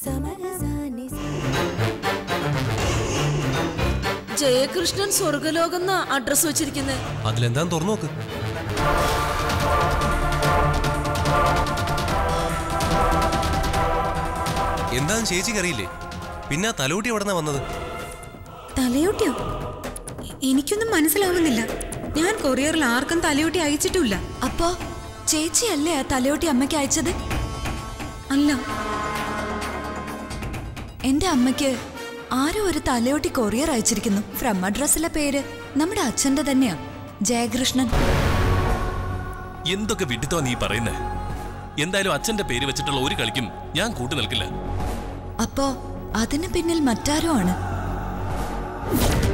ജയകൃഷ്ണൻ സ്വർഗലോകം എന്നാ അഡ്രസ് വെച്ചിരിക്കുന്നത് അതിലെന്താന്ന് തുറന്നു നോക്ക് എന്താന്ന് ചേച്ചിക്ക് അറിയില്ലേ പിന്നെ ആ തലൂട്ടി എവിടെന്നാ വന്നത് തലയോട്ടിയോ എ- എനിക്കൊന്നും മനസ്സിലാവുന്നില്ല ഞാൻ കൊറിയറിൽ ആർക്കും തലയോട്ടി അയച്ചിട്ടില്ല അപ്പോ ചേച്ചിയല്ലേ ആ തലയോട്ടി അമ്മയ്ക്ക് അയച്ചത് അല്ല എന്റെ അമ്മയ്ക്ക് ആരോ ഒരു തലയോട്ടി കൊറിയർ അയച്ചിരിക്കുന്നു ഫ്രം അഡ്രസ്സിലെ പേര് നമ്മുടെ അച്ഛന്റെ തന്നെയാ ജയകൃഷ്ണൻ എന്തൊക്കെ വിഡിത്തോ നീ പറയുന്നേ എന്തായാലും അച്ഛന്റെ പേര് വെച്ചിട്ടുള്ള ഒരു കളിക്കും ഞാൻ കൂട്ടു നിൽക്കില്ല അപ്പോ അതിന് പിന്നിൽ മറ്റാരോ ആണ്